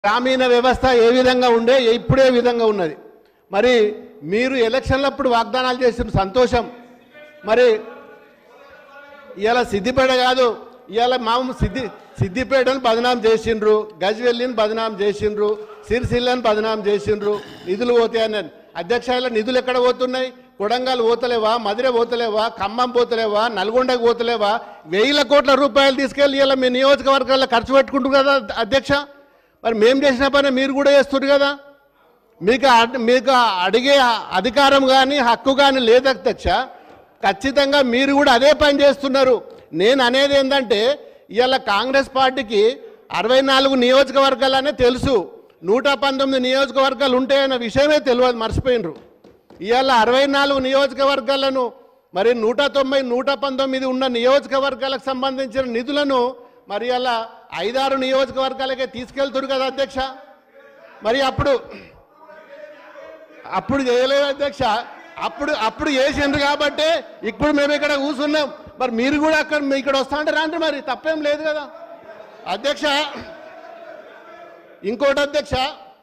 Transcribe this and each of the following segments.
గ్రామీణ వ్యవస్థ ఏ విధంగా ఉండే ఇప్పుడే విధంగా ఉన్నది మరి మీరు ఎలక్షన్లప్పుడు వాగ్దానాలు చేసిన సంతోషం మరి ఇవాళ సిద్దిపేట కాదు ఇవాళ మామూలు సిద్ధి సిద్దిపేటను బదనాం చేసిండ్రు గజ్వెల్లిని బదనాం చేసిండ్రు సిరిసిల్లని బదనాం చేసిండ్రు నిధులు పోతాయని అధ్యక్ష ఇలా నిధులు ఎక్కడ పోతున్నాయి కొడంగల్ పోతలేవా మధుర పోతలేవా ఖమ్మం పోతలేవా నల్గొండకు పోతలేవా వేల కోట్ల రూపాయలు తీసుకెళ్ళి ఇలా మీ నియోజకవర్గాల్లో ఖర్చు పెట్టుకుంటారు కదా అధ్యక్ష మరి మేము చేసిన పని మీరు కూడా చేస్తున్నారు కదా మీకు అడ్- మీకు అడిగే అధికారం కానీ హక్కు కానీ లేదు అధ్యక్ష ఖచ్చితంగా మీరు కూడా అదే పని చేస్తున్నారు నేను అనేది ఏంటంటే ఇవాళ కాంగ్రెస్ పార్టీకి అరవై నాలుగు నియోజకవర్గాలనే తెలుసు నూట పంతొమ్మిది నియోజకవర్గాలు ఉంటాయన్న విషయమే తెలియదు మర్చిపోయినరు ఇవాళ అరవై నాలుగు నియోజకవర్గాలను మరి నూట తొంభై నూట పంతొమ్మిది ఉన్న నియోజకవర్గాలకు సంబంధించిన నిధులను మరి అలా ఐదారు నియోజకవర్గాలకే తీసుకెళ్తురు కదా అధ్యక్ష మరి అప్పుడు అప్పుడు చేయలేదు అధ్యక్ష అప్పుడు అప్పుడు చేసిండ్రు కాబట్టి ఇప్పుడు మేము ఇక్కడ కూర్చున్నాం మరి మీరు కూడా అక్కడ మీ ఇక్కడ వస్తా అంటే రాండి మరి తప్పేం లేదు కదా అధ్యక్ష ఇంకోటి అధ్యక్ష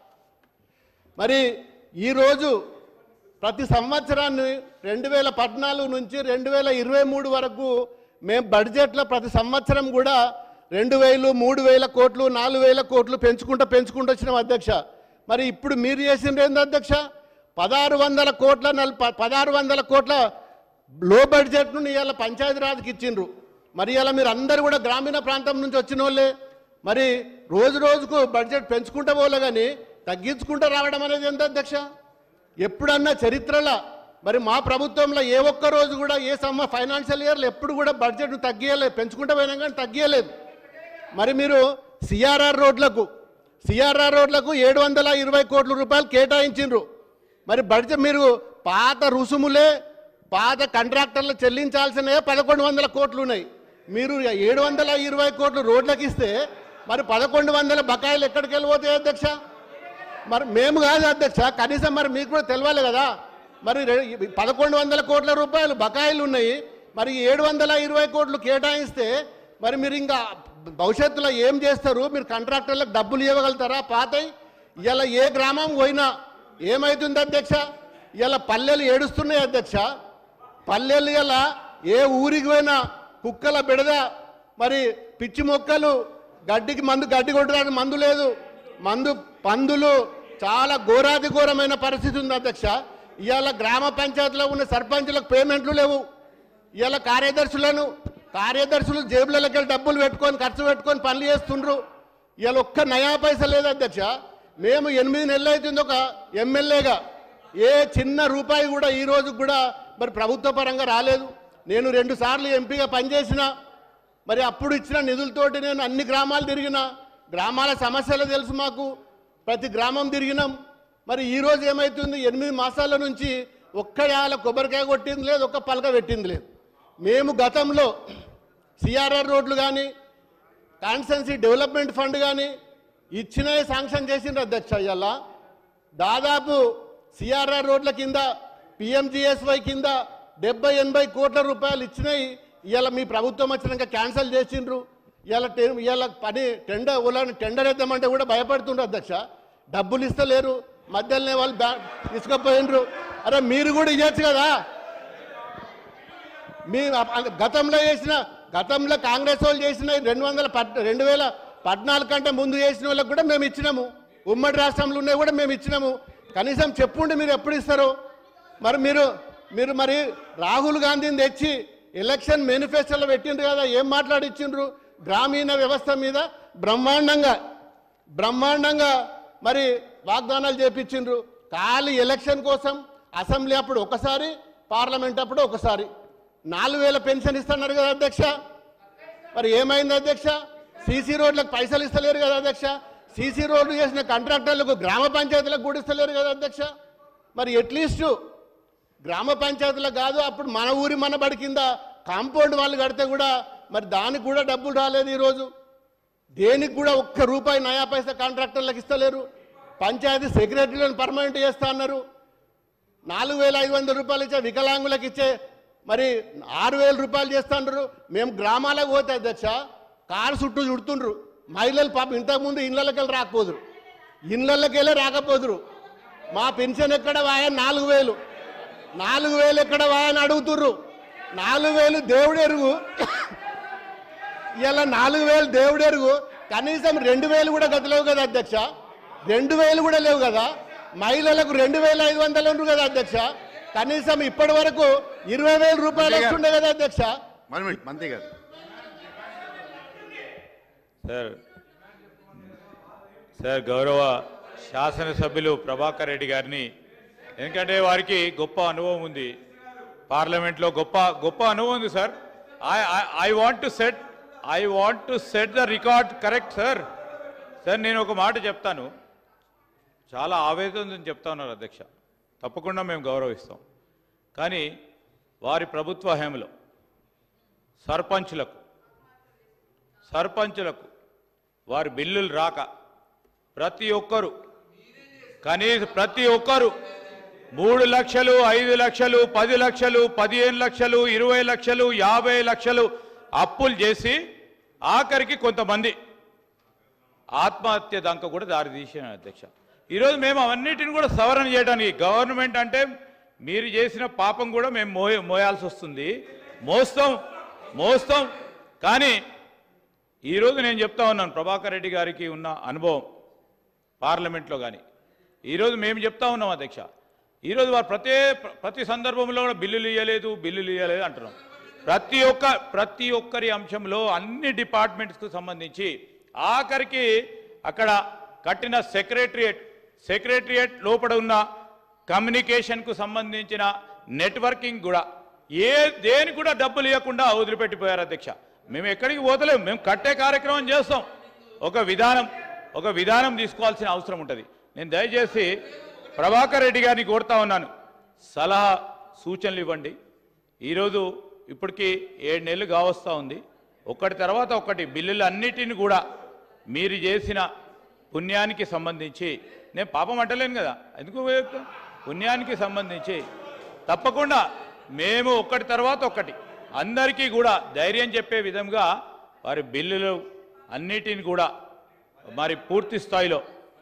మరి ఈరోజు ప్రతి సంవత్సరాన్ని రెండు వేల పద్నాలుగు నుంచి రెండు వేల ఇరవై మూడు వరకు మేము బడ్జెట్లో ప్రతి సంవత్సరం కూడా రెండు వేలు మూడు వేల కోట్లు నాలుగు వేల కోట్లు పెంచుకుంటూ పెంచుకుంటూ వచ్చినాం అధ్యక్ష మరి ఇప్పుడు మీరు చేసిండ్రు ఏంది అధ్యక్ష పదహారు వందల కోట్ల నల్ ప- పదహారు వందల కోట్ల లో బడ్జెట్ను ఇవాళ పంచాయతీరాజ్కి ఇచ్చిండ్రు మరి ఇలా మీరు అందరు కూడా గ్రామీణ ప్రాంతం నుంచి వచ్చిన వాళ్ళే మరి రోజు రోజుకు బడ్జెట్ పెంచుకుంటూ పోలే కానీ తగ్గించుకుంటూ రావడం అనేది ఎంత అధ్యక్ష ఎప్పుడన్నా చరిత్రలో మరి మా ప్రభుత్వంలో ఏ ఒక్క రోజు కూడా ఏ సమ్మ ఫైనాన్షియల్ ఇయర్లో ఎప్పుడు కూడా బడ్జెట్ తగ్గియలేదు పెంచుకుంటూ పోయినాం కానీ తగ్గియలేదు మరి మీరు సిఆర్ఆర్ రోడ్లకు సిఆర్ఆర్ రోడ్లకు ఏడు వందల ఇరవై కోట్ల రూపాయలు కేటాయించిండ్రు మరి బడ్జెట్ మీరు పాత రుసుములే పాత కాంట్రాక్టర్లు చెల్లించాల్సినవే పదకొండు వందల కోట్లు ఉన్నాయి మీరు ఏడు వందల ఇరవై కోట్లు రోడ్లకు ఇస్తే మరి పదకొండు వందల బకాయిలు ఎక్కడికి వెళ్ళిపోతాయి అధ్యక్ష మరి మేము కాదు అధ్యక్ష కనీసం మరి మీకు కూడా తెలవాలి కదా మరి రె- పదకొండు వందల కోట్ల రూపాయలు బకాయిలు ఉన్నాయి మరి ఏడు వందల ఇరవై కోట్లు కేటాయిస్తే మరి మీరు ఇంకా భవిష్యత్తులో ఏం చేస్తారు మీరు కాంట్రాక్టర్లకు డబ్బులు ఇవ్వగలుగుతారా పాతయి ఇలా ఏ గ్రామం పోయినా ఏమవుతుంది అధ్యక్ష ఇలా పల్లెలు ఏడుస్తున్నాయి అధ్యక్ష పల్లెలు ఇలా ఏ ఊరికి పోయినా కుక్కల బిడద మరి పిచ్చి మొక్కలు గడ్డికి మందు గడ్డి కొట్టడానికి మందు లేదు మందు పందులు చాలా ఘోరాతి ఘోరమైన పరిస్థితి ఉంది అధ్యక్ష ఇవాళ గ్రామ పంచాయతీలో ఉన్న సర్పంచులకు పేమెంట్లు లేవు ఇవాళ కార్యదర్శులను కార్యదర్శులు జేబులకి వెళ్ళి డబ్బులు పెట్టుకొని ఖర్చు పెట్టుకొని పనులు చేస్తుండ్రు ఇవాళ ఒక్క నయా పైసా లేదు అధ్యక్ష మేము ఎనిమిది నెలలు అవుతుంది ఒక ఎమ్మెల్యేగా ఏ చిన్న రూపాయి కూడా ఈ రోజు కూడా మరి ప్రభుత్వ పరంగా రాలేదు నేను రెండు సార్లు ఎంపీగా పనిచేసిన మరి అప్పుడు ఇచ్చిన నిధులతోటి నేను అన్ని గ్రామాలు తిరిగిన గ్రామాల సమస్యలు తెలుసు మాకు ప్రతి గ్రామం తిరిగినాం మరి ఈ రోజు ఏమవుతుంది ఎనిమిది మాసాల నుంచి ఒక్కడాల కొబ్బరికాయ కొట్టింది లేదు ఒక్క పలక పెట్టింది లేదు మేము గతంలో సిఆర్ఆర్ రోడ్లు కానీ కాన్స్టెన్సీ డెవలప్మెంట్ ఫండ్ కానీ ఇచ్చినవి శాంక్షన్ చేసిండ్రు అధ్యక్ష ఇవాళ దాదాపు సిఆర్ఆర్ రోడ్ల కింద పిఎంజిఎస్వై కింద డెబ్బై ఎనభై కోట్ల రూపాయలు ఇచ్చినాయి ఇవాళ మీ ప్రభుత్వం వచ్చినాక క్యాన్సిల్ చేసిండ్రు ఇవాళ టె- ఇవాళ పని టెండర్ వాళ్ళని టెండర్ వేద్దామంటే కూడా భయపడుతుండ్రు అధ్యక్ష డబ్బులు ఇస్తలేరు మధ్యలోనే వాళ్ళు బ్యా తీసుకుపోయిండ్రు అరే మీరు కూడా ఇవ్వచ్చు కదా మీ అ- గతంలో చేసిన గతంలో కాంగ్రెస్ వాళ్ళు చేసిన రెండు వందల పద్ రెండు వేల పద్నాలుగు కంటే ముందు చేసిన వాళ్ళకి కూడా మేము ఇచ్చినాము ఉమ్మడి రాష్ట్రంలో ఉన్నాయి కూడా మేము ఇచ్చినాము కనీసం చెప్పుండి మీరు ఎప్పుడు ఇస్తారు మరి మీరు మీరు మరి రాహుల్ గాంధీని తెచ్చి ఎలక్షన్ మేనిఫెస్టోలో పెట్టిండ్రు కదా ఏం మాట్లాడిచ్చిండ్రు గ్రామీణ వ్యవస్థ మీద బ్రహ్మాండంగా బ్రహ్మాండంగా మరి వాగ్దానాలు చేపించిండ్రు ఖాళీ ఎలక్షన్ కోసం అసెంబ్లీ అప్పుడు ఒకసారి పార్లమెంట్ అప్పుడు ఒకసారి నాలుగు వేల పెన్షన్ ఇస్తున్నారు కదా అధ్యక్ష మరి ఏమైంది అధ్యక్ష సీసీ రోడ్లకు పైసలు ఇస్తలేరు కదా అధ్యక్ష సీసీ రోడ్లు చేసిన కాంట్రాక్టర్లకు గ్రామ పంచాయతీలకు కూడా ఇస్తలేరు కదా అధ్యక్ష మరి అట్లీస్ట్ గ్రామ పంచాయతీలకు కాదు అప్పుడు మన ఊరి మన బడి కింద కాంపౌండ్ వాళ్ళు కడితే కూడా మరి దానికి కూడా డబ్బులు రాలేదు ఈరోజు దేనికి కూడా ఒక్క రూపాయి నయా పైసా కాంట్రాక్టర్లకు ఇస్తలేరు పంచాయతీ సెక్రటరీలను పర్మనెంట్ చేస్తా అన్నారు నాలుగు వేల ఐదు వందల రూపాయలు ఇచ్చే వికలాంగులకు ఇచ్చే మరి ఆరు వేల రూపాయలు చేస్తున్నారు మేము గ్రామాలకు పోతే అధ్యక్ష కారు చుట్టూ చుడుతుండ్రు మహిళలు పాపం ఇంతకుముందు ఇళ్ళకి వెళ్ళి రాకపోదురు ఇళ్ళకెళ్ళే రాకపోదురు మా పెన్షన్ ఎక్కడ వాయని నాలుగు వేలు నాలుగు వేలు ఎక్కడ వాయని అడుగుతుర్రు నాలుగు వేలు దేవుడు ఎరుగు ఇలా నాలుగు వేలు దేవుడు ఎరుగు కనీసం రెండు వేలు కూడా గతలేవు కదా అధ్యక్ష రెండు వేలు కూడా లేవు కదా మహిళలకు రెండు వేల ఐదు వందలు ఉండరు కదా అధ్యక్ష కనీసం ఇప్పటి వరకు ఇరవై వేల రూపాయలు వస్తుండే కదా అధ్యక్ష వన్ మినిట్ మంత్రి గారు సార్ సార్ గౌరవ శాసనసభ్యులు ప్రభాకర్ రెడ్డి గారిని ఎందుకంటే వారికి గొప్ప అనుభవం ఉంది పార్లమెంట్లో గొప్ప గొప్ప అనుభవం ఉంది sir I I want to set I want to set the record correct sir sir నేను ఒక మాట చెప్తాను చాలా ఆవేదనతో చెప్తా ఉన్నారు అధ్యక్ష తప్పకుండా మేము గౌరవిస్తాం కానీ వారి ప్రభుత్వ హయాంలో సర్పంచ్లకు సర్పంచులకు వారి బిల్లులు రాక ప్రతి ఒక్కరు కనీస ప్రతి ఒక్కరు మూడు లక్షలు ఐదు లక్షలు పది లక్షలు పదిహేను లక్షలు ఇరవై లక్షలు యాభై లక్షలు అప్పులు చేసి ఆఖరికి కొంతమంది ఆత్మహత్య దాకా కూడా దారి తీసిన అధ్యక్ష ఈరోజు మేము అవన్నిటిని కూడా సవరణ చేయడానికి గవర్నమెంట్ అంటే మీరు చేసిన పాపం కూడా మేము మోయ మోయాల్సి వస్తుంది మోస్తాం మోస్తాం కానీ ఈరోజు నేను చెప్తా ఉన్నాను ప్రభాకర్ రెడ్డి గారికి ఉన్న అనుభవం పార్లమెంట్లో కానీ ఈరోజు మేము చెప్తా ఉన్నాం అధ్యక్ష ఈరోజు వారు ప్రతి ప్రతి సందర్భంలో కూడా బిల్లులు ఇవ్వలేదు బిల్లులు ఇవ్వలేదు అంటున్నాం ప్రతి ఒక్క ప్రతి ఒక్కరి అంశంలో అన్ని డిపార్ట్మెంట్స్కు సంబంధించి ఆఖరికి అక్కడ కట్టిన సెక్రటరియేట్ సెక్రటరియేట్ లోపల ఉన్న కమ్యూనికేషన్కు సంబంధించిన నెట్వర్కింగ్ కూడా ఏ దేని కూడా డబ్బులు ఇవ్వకుండా వదిలిపెట్టిపోయారు అధ్యక్ష మేము ఎక్కడికి పోతలేము మేము కట్టే కార్యక్రమం చేస్తాం ఒక విధానం ఒక విధానం తీసుకోవాల్సిన అవసరం ఉంటుంది నేను దయచేసి ప్రభాకర్ రెడ్డి గారిని కోరుతా ఉన్నాను సలహా సూచనలు ఇవ్వండి ఈరోజు ఇప్పటికి ఏడు నెలలు కావస్తా ఉంది ఒకటి తర్వాత ఒకటి బిల్లులు అన్నిటిని కూడా మీరు చేసిన పుణ్యానికి సంబంధించి నేను పాపం అంటలేను కదా ఎందుకు చెప్తా? పుణ్యానికి సంబంధించి తప్పకుండా మేము ఒకటి తర్వాత ఒకటి అందరికీ కూడా ధైర్యం చెప్పే విధంగా వారి బిల్లులు అన్నిటిని కూడా మరి పూర్తి స్థాయిలో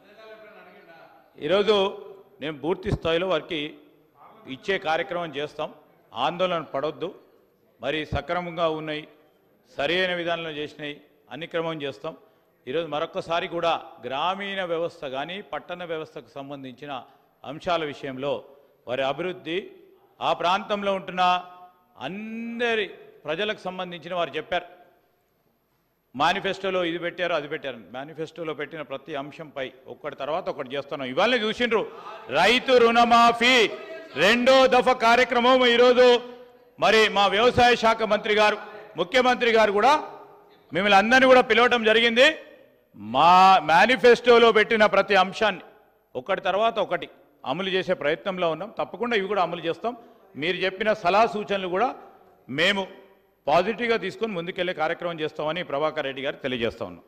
ఈరోజు మేము పూర్తి స్థాయిలో వారికి ఇచ్చే కార్యక్రమం చేస్తాం ఆందోళన పడొద్దు మరి సక్రమంగా ఉన్నాయి సరైన విధానంలో చేసినాయి అన్ని క్రమం చేస్తాం ఈరోజు మరొకసారి కూడా గ్రామీణ వ్యవస్థ కానీ పట్టణ వ్యవస్థకు సంబంధించిన అంశాల విషయంలో వారి అభివృద్ధి ఆ ప్రాంతంలో ఉంటున్న అందరి ప్రజలకు సంబంధించిన వారు చెప్పారు మేనిఫెస్టోలో ఇది పెట్టారు అది పెట్టారు మేనిఫెస్టోలో పెట్టిన ప్రతి అంశంపై ఒక్కటి తర్వాత ఒకటి చేస్తున్నాం ఇవాళ చూసిండ్రు రైతు రుణమాఫీ రెండో దఫ కార్యక్రమం ఈరోజు మరి మా వ్యవసాయ శాఖ మంత్రి గారు ముఖ్యమంత్రి గారు కూడా మిమ్మల్ని అందరినీ కూడా పిలవటం జరిగింది మా మేనిఫెస్టోలో పెట్టిన ప్రతి అంశాన్ని ఒకటి తర్వాత ఒకటి అమలు చేసే ప్రయత్నంలో ఉన్నాం తప్పకుండా ఇవి కూడా అమలు చేస్తాం మీరు చెప్పిన సలహా సూచనలు కూడా మేము పాజిటివ్గా తీసుకొని ముందుకెళ్లే కార్యక్రమం చేస్తామని ప్రభాకర్ రెడ్డి గారు తెలియజేస్తా ఉన్నాం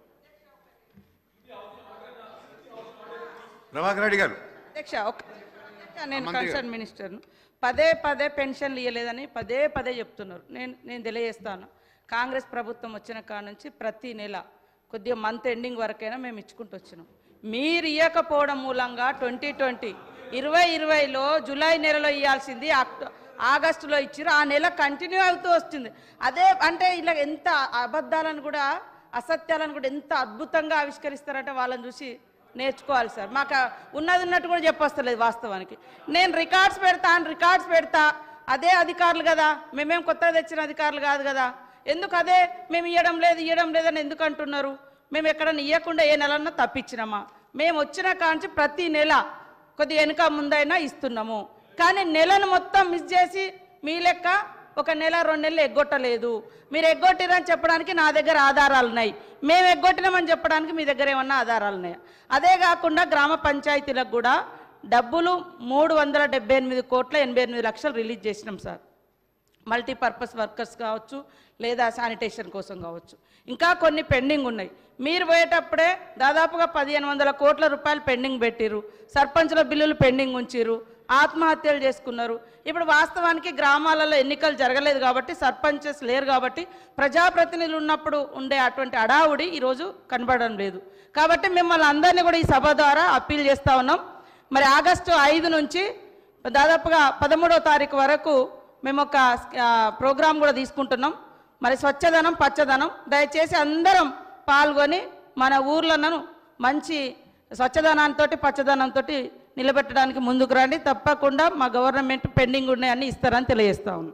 ప్రభాకర్ రెడ్డి గారు అధ్యక్ష ఒక నేను మంత్రి గారు. కన్సర్న్ మినిస్టర్ను పదే పదే పెన్షన్లు ఇవ్వలేదని పదే పదే చెప్తున్నారు నేను నేను తెలియజేస్తాను కాంగ్రెస్ ప్రభుత్వం వచ్చిన కాడ నుంచి ప్రతి నెల కొద్దిగా మంత్ ఎండింగ్ వరకైనా మేము ఇచ్చుకుంటూ వచ్చినాం మీరు ఇవ్వకపోవడం మూలంగా ట్వంటీ ట్వంటీ ఇరవై ఇరవైలో జూలై నెలలో ఇవ్వాల్సింది అక్టో ఆగస్టులో ఇచ్చారు ఆ నెల కంటిన్యూ అవుతూ వస్తుంది అదే అంటే ఇలా ఎంత అబద్ధాలను కూడా అసత్యాలను కూడా ఎంత అద్భుతంగా ఆవిష్కరిస్తారంటే వాళ్ళని చూసి నేర్చుకోవాలి సార్ మాకు ఆ ఉన్నది ఉన్నట్టు కూడా చెప్పొస్తలేదు వాస్తవానికి నేను రికార్డ్స్ పెడతా అని రికార్డ్స్ పెడతా అదే అధికారులు కదా మేమేం కొత్తగా తెచ్చిన అధికారులు కాదు కదా ఎందుకు అదే మేము ఇవ్వడం లేదు ఇవ్వడం లేదని ఎందుకు అంటున్నారు మేము ఎక్కడన్నా ఇవ్వకుండా ఏ నెలన్నా తప్పించినామా మేము వచ్చిన కాంచి ప్రతి నెల కొద్ది వెనుక ముందైనా ఇస్తున్నాము కానీ నెలను మొత్తం మిస్ చేసి మీ లెక్క ఒక నెల రెండు నెలలు ఎగ్గొట్టలేదు మీరు ఎగ్గొట్టిరని చెప్పడానికి నా దగ్గర ఆధారాలు ఉన్నాయి మేము ఎగ్గొట్టినామని చెప్పడానికి మీ దగ్గర ఏమన్నా ఆధారాలు ఉన్నాయా అదే కాకుండా గ్రామ పంచాయతీలకు కూడా డబ్బులు మూడు వందల డెబ్బై ఎనిమిది కోట్ల ఎనభై ఎనిమిది లక్షలు రిలీజ్ చేసినాం సార్ మల్టీపర్పస్ వర్కర్స్ కావచ్చు లేదా శానిటేషన్ కోసం కావచ్చు ఇంకా కొన్ని పెండింగ్ ఉన్నాయి మీరు పోయేటప్పుడే దాదాపుగా పదిహేను వందల కోట్ల రూపాయలు పెండింగ్ పెట్టిరు సర్పంచుల బిల్లులు పెండింగ్ ఉంచిరు ఆత్మహత్యలు చేసుకున్నారు ఇప్పుడు వాస్తవానికి గ్రామాలలో ఎన్నికలు జరగలేదు కాబట్టి సర్పంచెస్ లేరు కాబట్టి ప్రజాప్రతినిధులు ఉన్నప్పుడు ఉండే అటువంటి అడావుడి ఈరోజు కనబడడం లేదు కాబట్టి మిమ్మల్ని అందరినీ కూడా ఈ సభ ద్వారా అప్పీల్ చేస్తా ఉన్నాం మరి ఆగస్టు ఐదు నుంచి దాదాపుగా పదమూడవ తారీఖు వరకు మేము ఒక ఆ, ప్రోగ్రాం కూడా తీసుకుంటున్నాం మరి స్వచ్ఛదనం పచ్చదనం దయచేసి అందరం పాల్గొని మన ఊర్లను మంచి స్వచ్ఛదనంతో పచ్చదనంతో నిలబెట్టడానికి ముందుకు రండి తప్పకుండా మా గవర్నమెంట్ పెండింగ్ ఉన్నాయని ఇస్తారని తెలియజేస్తా ఉన్నాం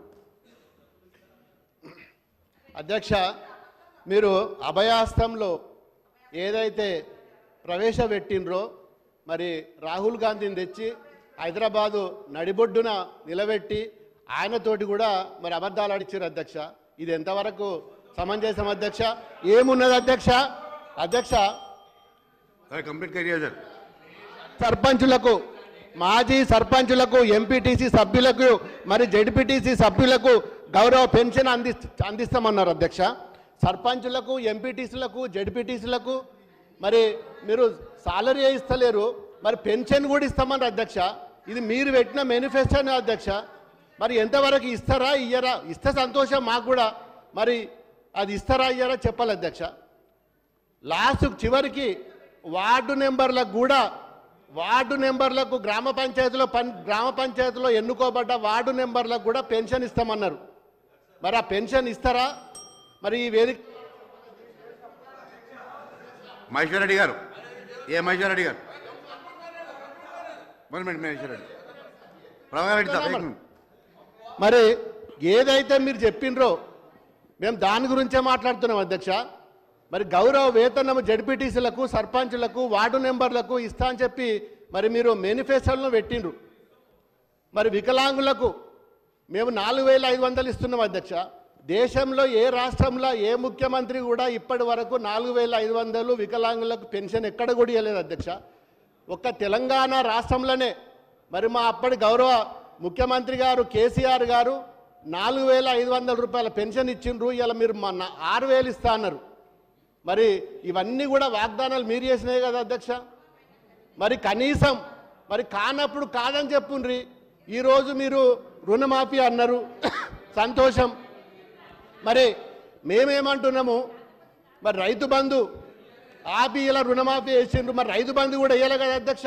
అధ్యక్ష మీరు అభయాస్తంలో ఏదైతే ప్రవేశపెట్టినరో మరి రాహుల్ గాంధీని తెచ్చి హైదరాబాదు నడిబొడ్డున నిలబెట్టి ఆయనతోటి కూడా మరి అబద్ధాలు అడిచారు అధ్యక్ష ఇది ఎంతవరకు సమంజసం అధ్యక్ష ఏమున్నది అధ్యక్ష అధ్యక్ష अरे कंप्लीट करिए सर సర్పంచులకు మాజీ సర్పంచులకు ఎంపీటీసీ సభ్యులకు మరి జడ్పీటీసీ సభ్యులకు గౌరవ పెన్షన్ అంది అందిస్తామన్నారు అధ్యక్ష సర్పంచులకు ఎంపీటీసీలకు జడ్పీటీసీలకు మరి మీరు సాలరీ ఇస్తలేరు మరి పెన్షన్ కూడా ఇస్తామన్నారు అధ్యక్ష ఇది మీరు పెట్టిన మేనిఫెస్టోనే అధ్యక్ష మరి ఎంతవరకు ఇస్తారా ఇయ్యరా ఇస్తే సంతోషం మాకు కూడా మరి అది ఇస్తారా ఇయ్యరా చెప్పాలి అధ్యక్ష లాస్ట్ చివరికి వార్డు నెంబర్లకు కూడా వార్డు నెంబర్లకు గ్రామ పంచాయతీలో పన్ గ్రామ పంచాయతీలో ఎన్నుకోబడ్డ వార్డు నెంబర్లకు కూడా పెన్షన్ ఇస్తామన్నారు మరి ఆ పెన్షన్ ఇస్తారా మరి ఈ వేదిక మహేశ్వర్ రెడ్డి గారు ఏ మహేశ్వర్ రెడ్డి గారు one minute Maheshwar Reddy Prabhakar Reddy sir, ఏక్ మినిట్. మరి ఏదైతే మీరు చెప్పిండ్రో మేము దాని గురించే మాట్లాడుతున్నాం అధ్యక్ష మరి గౌరవ వేతనం జడ్పీటీసీలకు సర్పంచులకు వార్డు నెంబర్లకు ఇస్తా అని చెప్పి మరి మీరు మేనిఫెస్టోలను పెట్టిండ్రు మరి వికలాంగులకు మేము నాలుగు వేల ఐదు వందలు ఇస్తున్నాం అధ్యక్ష దేశంలో ఏ రాష్ట్రంలో ఏ ముఖ్యమంత్రి కూడా ఇప్పటి వరకు నాలుగు వేల ఐదు వందలు వికలాంగులకు పెన్షన్ ఎక్కడ కూడా ఇవ్వలేదు అధ్యక్ష ఒక్క తెలంగాణ రాష్ట్రంలోనే మరి మా అప్పటి గౌరవ ముఖ్యమంత్రి గారు కేసీఆర్ గారు నాలుగు వేల ఐదు వందల రూపాయల పెన్షన్ ఇచ్చిండ్రు ఇలా మీరు మా నా- ఆరు వేలు ఇస్తా అన్నారు మరి ఇవన్నీ కూడా వాగ్దానాలు మీరు చేసినాయి కదా అధ్యక్ష మరి కనీసం మరి కానప్పుడు కాదని చెప్పుండ్రి ఈరోజు మీరు రుణమాఫీ అన్నారు సంతోషం మరి మేమేమంటున్నాము మరి రైతు బంధు ఆపి ఇలా రుణమాఫీ వేసిండ్రు మరి రైతు బంధు కూడా వేయలే కదా అధ్యక్ష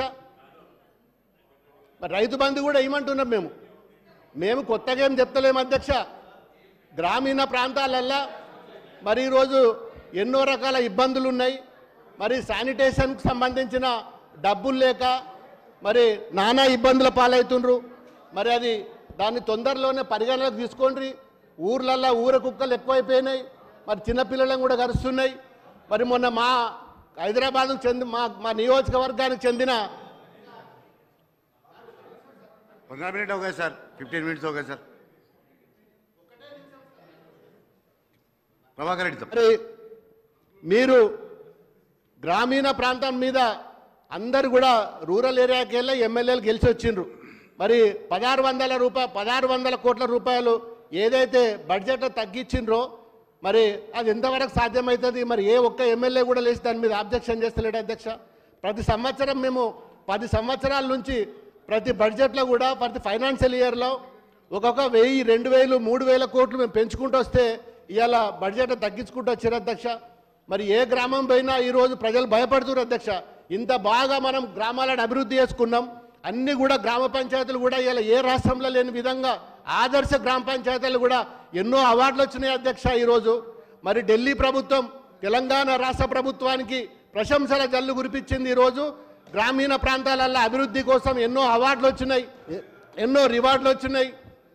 మరి రైతు బంధు కూడా వేయమంటున్నాం మేము మేము కొత్తగా ఏం చెప్తలేము అధ్యక్ష గ్రామీణ ప్రాంతాలల్లో మరి ఈరోజు ఎన్నో రకాల ఇబ్బందులు ఉన్నాయి మరి శానిటేషన్కి సంబంధించిన డబ్బులు లేక మరి నానా ఇబ్బందుల పాలవుతుండ్రు మరి అది దాన్ని తొందరలోనే పరిగణలోకి తీసుకోండి ఊర్లల్లో ఊర కుక్కలు ఎక్కువైపోయినాయి మరి చిన్నపిల్లలను కూడా కరుస్తున్నాయి మరి మొన్న మా హైదరాబాద్కు చెంది మా మా నియోజకవర్గానికి చెందిన पंद्रह मिनट हो गए सर फिफ्टीन मिनट्स हो गए सर ప్రభాకర్ రెడ్డి సార్ మరి మీరు గ్రామీణ ప్రాంతం మీద అందరు కూడా రూరల్ ఏరియాకి వెళ్ళి ఎమ్మెల్యేలు గెలిచి వచ్చిండ్రు మరి పదహారు వందల రూపాయలు పదహారు వందల కోట్ల రూపాయలు ఏదైతే బడ్జెట్ తగ్గించిండ్రో మరి అది ఎంతవరకు సాధ్యమవుతుంది మరి ఏ ఒక్క ఎమ్మెల్యే కూడా లేచి దాని మీద ఆబ్జెక్షన్ చేస్తలేడు అధ్యక్ష ప్రతి సంవత్సరం మేము పది సంవత్సరాల నుంచి ప్రతి బడ్జెట్లో కూడా ప్రతి ఫైనాన్షియల్ ఇయర్లో ఒక్కొక్క వెయ్యి రెండు వేలు మూడు వేల కోట్లు మేము పెంచుకుంటూ వస్తే ఇవాళ బడ్జెట్ తగ్గించుకుంటూ వచ్చారు అధ్యక్ష మరి ఏ గ్రామం పోయినా ఈరోజు ప్రజలు భయపడుతున్నారు అధ్యక్ష ఇంత బాగా మనం గ్రామాలను అభివృద్ధి చేసుకున్నాం అన్ని కూడా గ్రామ పంచాయతీలు కూడా ఇలా ఏ రాష్ట్రంలో లేని విధంగా ఆదర్శ గ్రామ పంచాయతీలు కూడా ఎన్నో అవార్డులు వచ్చినాయి అధ్యక్ష ఈరోజు మరి ఢిల్లీ ప్రభుత్వం తెలంగాణ రాష్ట్ర ప్రభుత్వానికి ప్రశంసల జల్లు కురిపించింది ఈరోజు గ్రామీణ ప్రాంతాలలో అభివృద్ధి కోసం ఎన్నో అవార్డులు వచ్చినాయి ఎ- ఎన్నో రివార్డులు వచ్చినాయి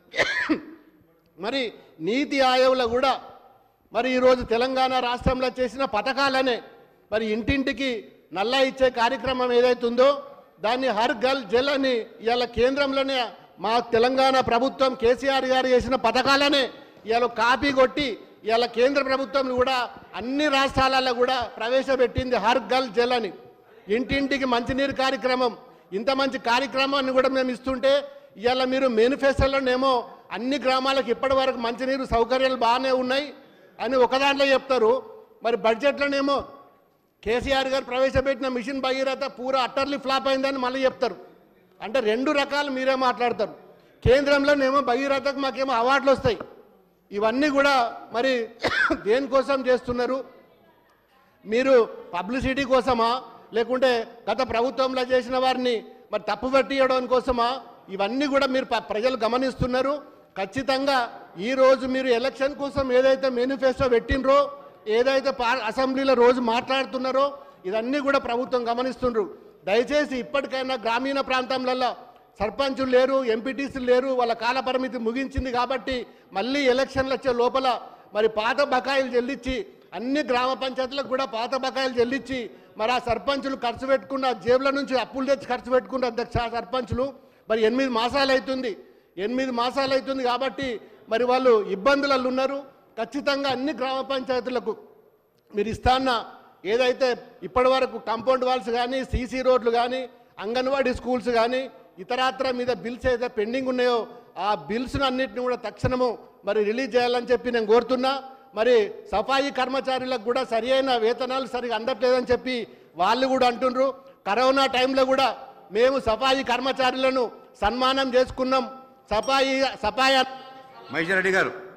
మరి నీతి ఆయోగ్లో కూడా మరి ఈరోజు తెలంగాణ రాష్ట్రంలో చేసిన పథకాలనే మరి ఇంటింటికి నల్లా ఇచ్చే కార్యక్రమం ఏదైతుందో దాన్ని హర్ గల్ జల్ అని ఇవాళ కేంద్రంలోనే మా తెలంగాణ ప్రభుత్వం కేసీఆర్ గారు చేసిన పథకాలనే ఇవాళ కాపీ కొట్టి ఇవాళ కేంద్ర ప్రభుత్వం కూడా అన్ని రాష్ట్రాలలో కూడా ప్రవేశపెట్టింది హర్ గల్ జల్ అని ఇంటింటికి మంచినీరు కార్యక్రమం ఇంత మంచి కార్యక్రమాన్ని కూడా మేము ఇస్తుంటే ఇవాళ మీరు మేనిఫెస్టోలోనేమో అన్ని గ్రామాలకు ఇప్పటి వరకు మంచినీరు సౌకర్యాలు బాగానే ఉన్నాయి అని ఒక దాంట్లో చెప్తారు మరి బడ్జెట్లోనేమో కేసీఆర్ గారు ప్రవేశపెట్టిన మిషన్ భగీరథ పూరా అట్టర్లీ ఫ్లాప్ అయిందని మళ్ళీ చెప్తారు అంటే రెండు రకాలు మీరే మాట్లాడతారు కేంద్రంలోనేమో భగీరథకు మాకేమో అవార్డులు వస్తాయి ఇవన్నీ కూడా మరి దేనికోసం చేస్తున్నారు మీరు పబ్లిసిటీ కోసమా లేకుంటే గత ప్రభుత్వంలో చేసిన వారిని మరి తప్పు పట్టియడం కోసమా ఇవన్నీ కూడా మీరు ప- ప్రజలు గమనిస్తున్నారు ఖచ్చితంగా ఈ రోజు మీరు ఎలక్షన్ కోసం ఏదైతే మేనిఫెస్టో పెట్టినరో ఏదైతే పా- అసెంబ్లీలో రోజు మాట్లాడుతున్నారో ఇవన్నీ కూడా ప్రభుత్వం గమనిస్తుండ్రు దయచేసి ఇప్పటికైనా గ్రామీణ ప్రాంతంలలో సర్పంచులు లేరు ఎంపీటీసీలు లేరు వాళ్ళ కాల పరిమితి ముగించింది కాబట్టి మళ్ళీ ఎలక్షన్లు వచ్చే లోపల మరి పాత బకాయిలు చెల్లించి అన్ని గ్రామ పంచాయతీలకు కూడా పాత బకాయిలు చెల్లించి మరి ఆ సర్పంచులు ఖర్చు పెట్టుకున్న జేబుల నుంచి అప్పులు తెచ్చి ఖర్చు పెట్టుకున్న అధ్యక్ష ఆ సర్పంచులు మరి ఎనిమిది మాసాలు అవుతుంది ఎనిమిది మాసాలు అవుతుంది కాబట్టి మరి వాళ్ళు ఇబ్బందులలో ఉన్నారు ఖచ్చితంగా అన్ని గ్రామ పంచాయతీలకు మీరు ఇస్తాన్న ఏదైతే ఇప్పటి వరకు కాంపౌండ్ వాల్స్ కానీ సీసీ రోడ్లు కానీ అంగన్వాడీ స్కూల్స్ కానీ ఇతరాత్ర మీద బిల్స్ ఏదైతే పెండింగ్ ఉన్నాయో ఆ బిల్స్ అన్నింటిని కూడా తక్షణము మరి రిలీజ్ చేయాలని చెప్పి నేను కోరుతున్నా మరి సఫాయి కర్మచారులకు కూడా సరి అయిన వేతనాలు సరిగా అందట్లేదని చెప్పి వాళ్ళు కూడా అంటుండ్రు కరోనా టైంలో కూడా మేము సఫాయి కర్మచారులను సన్మానం చేసుకున్నాం సఫాయి సఫాయి మహేశ్వర్ రెడ్డి గారు